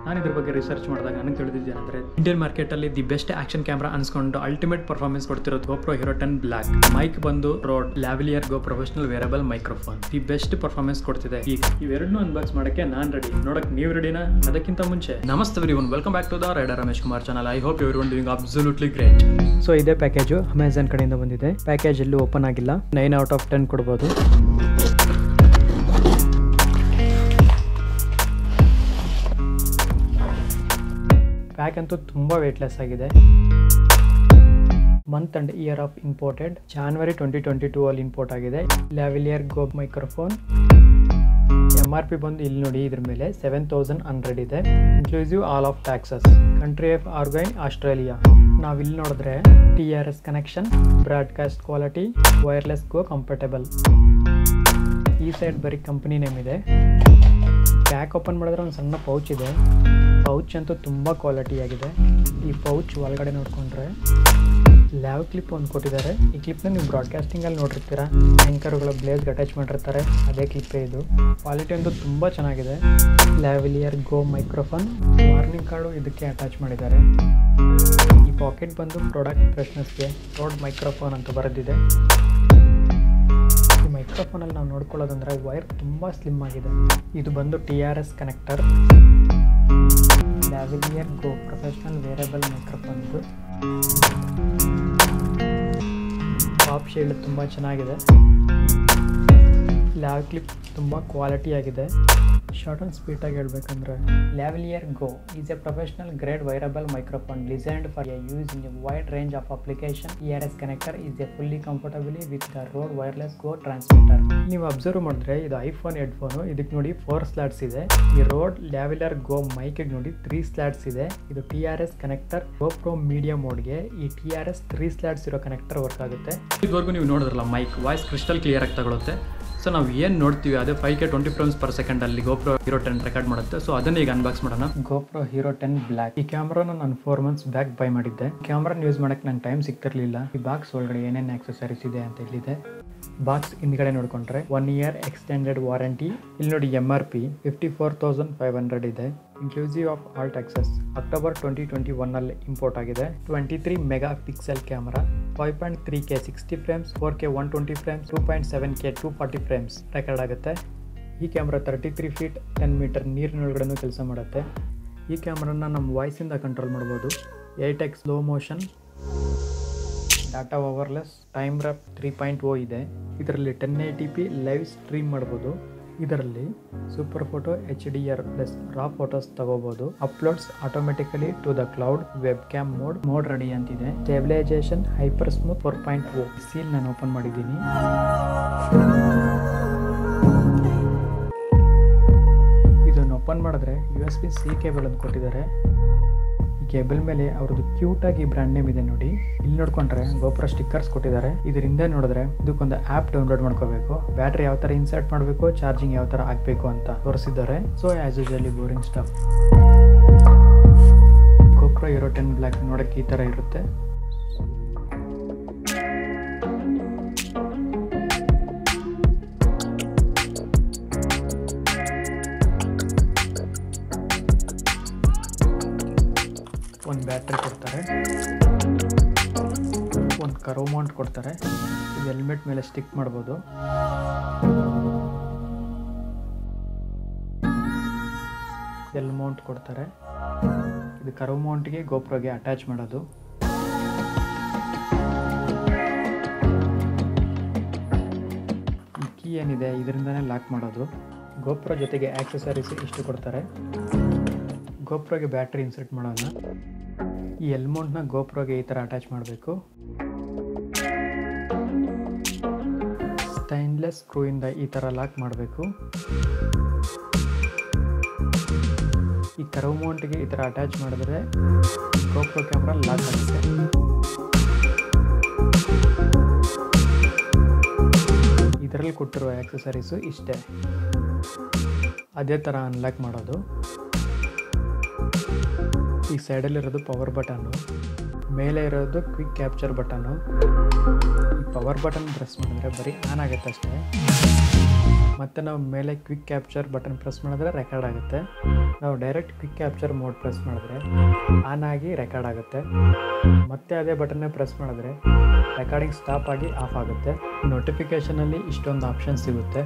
ನಾನು ಇದ್ರ ಬಗ್ಗೆ ರಿಸರ್ಚ್ ಮಾಡಿದಾಗ ನನಗೆ ತಿಳಿದಿದ್ದೇನೆ ಅಂದರೆ ಇಂಡಿಯನ್ ಮಾರ್ಕೆಟಲ್ಲಿ ದಿ ಬೆಸ್ಟ್ ಆಕ್ಷನ್ ಕ್ಯಾಮ್ರಾ ಅನ್ಸ್ಕೊಂಡು ಅಲ್ಟಿಮೇಟ್ ಪರ್ಫಾರ್ಮೆನ್ಸ್ ಕೊಡ್ತಿರೋದು GoPro Hero 10 ಬ್ಲಾಕ್ ಮೈಕ್ ಬಂದು Rode lavalier Go professional wearable microphone the best performance ಕೊಡ್ತಿದೆ ಈಗ ಇವೆರಡನ್ನೂ ಅನ್ಬಾಕ್ಸ್ ಮಾಡಕ್ಕೆ ನಾನು ರೆಡಿ ನೋಡಕ್ ನೀವು ರೆಡಿನಾ ಅದಕ್ಕಿಂತ ಮುಂಚೆ ನಮಸ್ತೆ everyone welcome back to the rider Ramesh Kumar channel I hope everyone doing absolutely great so ಇದೇ ಪ್ಯಾಕೇಜು ಅಮೆಝಾನ್ ಕಡೆಯಿಂದ ಬಂದಿದೆ ಪ್ಯಾಕೇಜ್ ಎಲ್ಲೂ ಓಪನ್ ಆಗಿಲ್ಲ ನೈನ್ ಔಟ್ ಆಫ್ ಟೆನ್ ಕೊಡ್ಬೋದು ಪ್ಯಾಕ್ ಅಂತೂ ತುಂಬ ವೇಟ್ಲೆಸ್ ಆಗಿದೆ month and year of imported January twenty twenty two ಅಲ್ಲಿ ಇಂಪೋರ್ಟ್ ಆಗಿದೆ lavalier Go microphone M R P ಬಂದು ಇಲ್ಲಿ ನೋಡಿ ಇದ್ರ ಮೇಲೆ ಸೆವೆನ್ ತೌಸಂಡ್ ಹಂಡ್ರೆಡ್ ಇದೆ inclusive all of taxes country of origin Australia ನಾವು ಇಲ್ಲಿ ನೋಡಿದ್ರೆ T R S connection broadcast quality wireless Go comfortable ಈ ಸೈಡ್ ಬರೀ ಕಂಪನಿ ನೇಮ್ ಇದೆ ಪ್ಯಾಕ್ ಓಪನ್ ಮಾಡಿದ್ರೆ ಒಂದು ಸಣ್ಣ ಪೌಚ್ ಇದೆ ಪೌಚ್ ಅಂತೂ ತುಂಬ ಕ್ವಾಲಿಟಿ ಆಗಿದೆ ಈ ಪೌಚ್ ಒಳಗಡೆ ನೋಡಿಕೊಂಡ್ರೆ ಲ್ಯಾವ್ ಕ್ಲಿಪ್ ಒಂದು ಕೊಟ್ಟಿದ್ದಾರೆ ಈ ಕ್ಲಿಪ್ನ ನೀವು ಬ್ರಾಡ್ಕಾಸ್ಟಿಂಗಲ್ಲಿ ನೋಡಿರ್ತೀರಾ ಆ್ಯಂಕರ್ಗಳು ಬ್ಲೇಸ್ಗೆ ಅಟ್ಯಾಚ್ ಮಾಡಿರ್ತಾರೆ ಅದೇ ಕ್ಲಿಪ್ಪೇ ಇದು ಕ್ವಾಲಿಟಿ ಅಂತೂ ತುಂಬ ಚೆನ್ನಾಗಿದೆ lavalier Go microphone warning card ಇದಕ್ಕೆ ಅಟ್ಯಾಚ್ ಮಾಡಿದ್ದಾರೆ ಈ ಪಾಕೆಟ್ ಬಂದು ಪ್ರಾಡಕ್ಟ್ ಫ್ರೆಶ್ನೆಸ್ಗೆ ರೋಡ್ ಮೈಕ್ರೋಫೋನ್ ಅಂತ ಬರೆದಿದೆ ಈ ಮೈಕ್ರೋಫೋನಲ್ಲಿ ನಾವು ನೋಡ್ಕೊಳ್ಳೋದಂದ್ರೆ ವೈರ್ ತುಂಬ ಸ್ಲಿಮ್ ಆಗಿದೆ ಇದು ಬಂದು T R S connector lavalier Go professional variable microphone ಇದು ಪಾಪ್ ಶೀಲ್ಡ್ ತುಂಬ ಚೆನ್ನಾಗಿದೆ ಲ್ಯಾವ್ ಕ್ಲಿಪ್ ತುಂಬ ಕ್ವಾಲಿಟಿ ಆಗಿದೆ ಶಾರ್ಟ್ ಆ್ಯಂಡ್ ಸ್ಪೀಟಾಗಿ ಹೇಳ್ಬೇಕಂದ್ರೆ lavalier Go is a professional grade wearable microphone designed for a use in a wide range of application E R S connector is a fully comfortably with the Rode wireless Go transmitter ನೀವು observe ಮಾಡಿದ್ರೆ ಇದು iPhone headphone ಇದಕ್ಕೆ ನೋಡಿ four slots ಇದೆ ಈ road ಲ್ಯಾವಿಲರ್ ಗೋ ಮೈಕಿಗೆ ನೋಡಿ three slots ಇದೆ ಇದು T R S connector GoPro media ಮೋಡ್ಗೆ ಈ T R S three slots ಇರೋ ಕನೆಕ್ಟರ್ ವರ್ಕ್ ಆಗುತ್ತೆ ಇದುವರೆಗೂ ನೀವು ನೋಡಿದ್ರಲ್ಲ ಮೈಕ್ ವಾಯ್ಸ್ ಕ್ರಿಸ್ಟಲ್ ಕ್ಲಿಯರ್ ಆಗಿ ತಗೊಳುತ್ತೆ ಸೊ ನಾವು ಏನು ನೋಡ್ತೀವಿ ಅದೇ five K twenty frames per second ಅಲ್ಲಿ ಗೋಪ್ರೋ ಹೀರೋ ಟೆನ್ ರೆಕಾರ್ಡ್ ಮಾಡುತ್ತೆ ಸೊ ಅದನ್ನ ಈಗ ಅನ್ಬಾಕ್ಸ್ ಮಾಡೋಣ ಗೋಪ್ರೋ ಹೀರೋ ಟೆನ್ ಬ್ಲ್ಯಾಕ್ ಈ ಕ್ಯಾಮ್ರಾನ ನಾನು ಫೋರ್ ಮಂತ್ಸ್ ಬ್ಯಾಕ್ ಬೈ ಮಾಡಿದ್ದೆ ಕ್ಯಾಮ್ರಾನ ಯೂಸ್ ಮಾಡಕ್ಕೆ ನಂಗೆ ಟೈಮ್ ಸಿಗ್ತಿರ್ಲಿಲ್ಲ ಈ ಬಾಕ್ಸ್ ಒಳಗಡೆ ಏನೇನು ಆಕ್ಸೆಸರೀಸ್ ಇದೆ ಅಂತ ಹೇಳಿದೆ ಬಾಕ್ಸ್ ಹಿಂದ್ಗಡೆ ನೋಡ್ಕೊಂಡ್ರೆ ಒನ್ ಇಯರ್ ಎಕ್ಸ್ಟೆಂಡೆಡ್ ವಾರಂಟಿ ಇಲ್ಲಿ ನೋಡಿ M R P fifty four thousand five hundred ಇದೆ inclusive of all taxes October twenty twenty ಒನ್ನಲ್ಲಿ ಇಂಪೋರ್ಟ್ ಆಗಿದೆ twenty three megapixel camera five point three K sixty frames four K one twenty frames two point seven K two forty frames record ಆಗುತ್ತೆ ಈ camera thirty three feet ten metre ನೀರಿನೊಳಗಡೆನೂ ಕೆಲಸ ಮಾಡುತ್ತೆ ಈ ಕ್ಯಾಮ್ರಾನ ನಮ್ಮ ವಾಯ್ಸಿಂದ ಕಂಟ್ರೋಲ್ ಮಾಡ್ಬೋದು eight X slow motion data ಓವರ್ಲೆಸ್ time warp three point O ಇದೆ ಇದರಲ್ಲಿ ten eighty P live stream ಮಾಡ್ಬೋದು ಇದರಲ್ಲಿ super photo H D R plus raw photos ತಗೋಬಹುದು uploads automatically to the cloud webcam mode mode ready ಅಂತಿದೆ stabilisation hyper smooth four point O seal ನಾನು open ಮಾಡಿದ್ದೀನಿ ಇದನ್ನು open ಮಾಡಿದ್ರೆ U S B C cable ಅಂತ ಕೊಟ್ಟಿದ್ದಾರೆ ಈ cable ಮೇಲೆ ಅವ್ರದ್ದು ಕ್ಯೂಟ್ ಆಗಿ ಬ್ರ್ಯಾಂಡ್ ನೇಮ್ ಇದೆ ನೋಡಿ ಇಲ್ಲಿ ನೋಡ್ಕೊಂಡ್ರೆ ಗೋಪುರ ಸ್ಟಿಕ್ಕರ್ಸ್ ಕೊಟ್ಟಿದ್ದಾರೆ ಇದರಿಂದ ನೋಡಿದ್ರೆ ಇದಕ್ಕೊಂದು ಆ್ಯಪ್ ಡೌನ್ಲೋಡ್ ಮಾಡ್ಕೋಬೇಕು ಬ್ಯಾಟ್ರಿ ಯಾವ ಥರ ಇನ್ಸರ್ಟ್ ಮಾಡಬೇಕು ಚಾರ್ಜಿಂಗ್ ಯಾವ ಥರ ಆಗಬೇಕು ಅಂತ ತೋರಿಸಿದ್ದಾರೆ so as usually boring stuff GoPro Hero ten black ನೋಡೋಕ್ಕೆ ಈ ಥರ ಇರುತ್ತೆ ಒಂದು ಬ್ಯಾಟ್ರಿ ಕೊಡ್ತಾರೆ ಒಂದು ಕರೋ ಮೌಂಟ್ ಕೊಡ್ತಾರೆ ಇದು ಹೆಲ್ಮೆಟ್ ಮೇಲೆ ಸ್ಟಿಕ್ ಮಾಡ್ಬೋದು ಎಲ್ ಮೌಂಟ್ ಕೊಡ್ತಾರೆ ಇದು ಕರೋ ಮೌಂಟ್ಗೆ ಗೋಪ್ರೋಗೆ ಅಟ್ಯಾಚ್ ಮಾಡೋದು ಈ ಕೀ ಏನಿದೆ ಇದರಿಂದನೇ ಲಾಕ್ ಮಾಡೋದು ಗೋಪ್ರೋ ಜೊತೆಗೆ ಆಕ್ಸೆಸರೀಸ್ ಇಷ್ಟು ಕೊಡ್ತಾರೆ ಗೋಪ್ರೋಗೆ ಬ್ಯಾಟ್ರಿ ಇನ್ಸರ್ಟ್ ಮಾಡೋಣ ಈ ಎಲ್ಮೌಂಟ್ನ ಗೋಪ್ರೋಗೆ ಈ ಥರ ಅಟ್ಯಾಚ್ ಮಾಡಬೇಕು ಸ್ಟೈನ್ಲೆಸ್ ಸ್ಕ್ರೂಯಿಂದ ಈ ಥರ ಲಾಕ್ ಮಾಡಬೇಕು ಈ ಕರವ್ ಮೌಂಟ್ಗೆ ಈ ಥರ ಅಟ್ಯಾಚ್ ಮಾಡಿದ್ರೆ ಗೋಪ್ರೋ ಕ್ಯಾಮ್ರಾ ಲಾಕ್ ಆಗುತ್ತೆ ಇದರಲ್ಲಿ ಕೊಟ್ಟಿರೋ ಆಕ್ಸೆಸರೀಸು ಇಷ್ಟೇ ಅದೇ ಥರ ಅನ್ಲಾಕ್ ಮಾಡೋದು ಈ ಸೈಡಲ್ಲಿರೋದು ಪವರ್ ಬಟನ್ನು ಮೇಲೆ ಇರೋದು ಕ್ವಿಕ್ ಕ್ಯಾಪ್ಚರ್ ಬಟನ್ನು ಈ ಪವರ್ ಬಟನ್ ಪ್ರೆಸ್ ಮಾಡಿದ್ರೆ ಬರೀ ಆನ್ ಆಗುತ್ತೆ ಅಷ್ಟೇ ಮತ್ತು ನಾವು ಮೇಲೆ ಕ್ವಿಕ್ ಕ್ಯಾಪ್ಚರ್ ಬಟನ್ ಪ್ರೆಸ್ ಮಾಡಿದ್ರೆ ರೆಕಾರ್ಡ್ ಆಗುತ್ತೆ ನಾವು direct quick capture mode press ಮಾಡಿದ್ರೆ ಆನ್ ಆಗಿ ರೆಕಾರ್ಡ್ ಆಗುತ್ತೆ ಮತ್ತೆ ಅದೇ ಬಟನ್ನೇ ಪ್ರೆಸ್ ಮಾಡಿದ್ರೆ ರೆಕಾರ್ಡಿಂಗ್ ಸ್ಟಾಪ್ ಆಗಿ ಆಫ್ ಆಗುತ್ತೆ ನೋಟಿಫಿಕೇಷನಲ್ಲಿ ಇಷ್ಟೊಂದು ಆಪ್ಷನ್ ಸಿಗುತ್ತೆ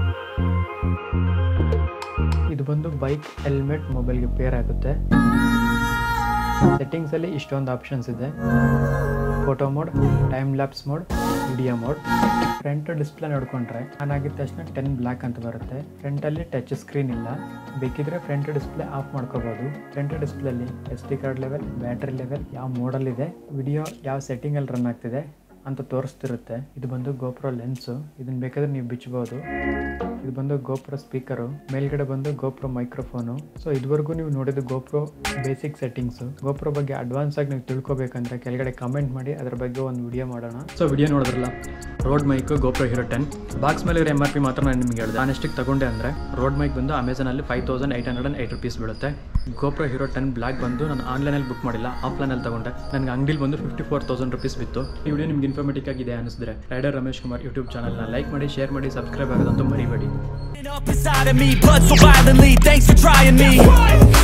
ಇದು ಬಂದು ಬೈಕ್ ಹೆಲ್ಮೆಟ್ ಮೊಬೈಲ್ಗೆ ಪೇರ್ ಆಗುತ್ತೆ ಸೆಟ್ಟಿಂಗ್ಸಲ್ಲಿ ಇಷ್ಟೊಂದು ಆಪ್ಷನ್ಸ್ ಇದೆ photo mode time lapse mode video mode front display ನೋಡ್ಕೊಂಡ್ರೆ ಆನ್ ಆಗಿದ ತಕ್ಷಣ ಟೆನ್ ಬ್ಲ್ಯಾಕ್ ಅಂತ ಬರುತ್ತೆ ಫ್ರಂಟಲ್ಲಿ ಟಚ್ ಸ್ಕ್ರೀನ್ ಇಲ್ಲ ಬೇಕಿದ್ರೆ ಫ್ರಂಟ್ ಡಿಸ್ಪ್ಲೇ ಆಫ್ ಮಾಡ್ಕೋಬೋದು ಫ್ರಂಟ್ ಡಿಸ್ಪ್ಲೇಲಿ S D card level battery level ಯಾವ ಮೋಡಲ್ಲಿದೆ ವಿಡಿಯೋ ಯಾವ ಸೆಟ್ಟಿಂಗಲ್ಲಿ ರನ್ ಆಗ್ತಿದೆ ಅಂತ ತೋರಿಸ್ತಿರುತ್ತೆ ಇದು ಬಂದು ಗೋಪ್ರೋ ಲೆನ್ಸು ಇದನ್ನ ಬೇಕಾದ್ರೆ ನೀವು ಬಿಚ್ಚಬಹುದು ಇದು ಬಂದು ಗೋಪ್ರೋ ಸ್ಪೀಕರು ಮೇಲ್ಗಡೆ ಬಂದು ಗೋಪ್ರೋ ಮೈಕ್ರೋಫೋನು ಸೊ ಇದುವರೆಗೂ ನೀವು ನೋಡಿದ ಗೋಪ್ರೋ ಬೇಸಿಕ್ ಸೆಟ್ಟಿಂಗ್ಸು ಗೋಪ್ರೋ ಬಗ್ಗೆ ಅಡ್ವಾನ್ಸ್ ಆಗಿ ನೀವು ತಿಳ್ಕೊಬೇಕಂದ್ರೆ ಕೆಳಗಡೆ ಕಮೆಂಟ್ ಮಾಡಿ ಅದ್ರ ಬಗ್ಗೆ ಒಂದು ವಿಡಿಯೋ ಮಾಡೋಣ ಸೊ ವಿಡಿಯೋ ನೋಡಿದ್ರಲ್ಲ Rode mic GoPro Hero ten box ಮೇಲೆ ಎಮ್ ಆರ್ ಪಿ ಮಾತ್ರ ನಾನು ನಿಮ್ಗೆ ಹೇಳಿದೆ ನಾನು ಎಷ್ಟಕ್ಕೆ ತಗೊಂಡೆ ಅಂದರೆ ರೋಡ್ ಮೈಕ್ ಬಂದು ಅಮೆಝಾನಲ್ಲಿ five thousand eight hundred eight rupees ಬೀಳುತ್ತೆ ಗೋಪ್ರೋ ಹೀರೋ ಟೆನ್ ಬ್ಲ್ಯಾಕ್ ಬಂದು ನಾನು ಆನ್ಲೈನಲ್ಲಿ ಬುಕ್ ಮಾಡಿಲ್ಲ ಆಫ್ಲೈನಲ್ಲಿ ತಗೊಂಡೆ ನನಗೆ ಅಂಗಡಿಲಿ ಬಂದು ಫಿಫ್ಟಿ ಫೋರ್ ತೌಸಂಡ್ ರುಪೀಸ್ ಬಿತ್ತು ಈ ವಿಡಿಯೋ ನಿಮ್ಗೆ ಇನ್ಫಾರ್ಮೇಟಿವ್ ಆಗಿದೆ ಅನಿಸಿದ್ರೆ ರೈಡರ್ ರಮೇಶ್ ಕುಮಾರ್ ಯೂಟ್ಯೂಬ್ ಚಾನಲ್ನ ಲೈಕ್ ಮಾಡಿ ಶೇರ್ ಮಾಡಿ ಸಬ್ಸ್ಕ್ರೈಬ್ ಆಗೋದಂತೂ ಮರಿಬೇಡಿ Up inside of me, blood so violently. Thanks for trying me.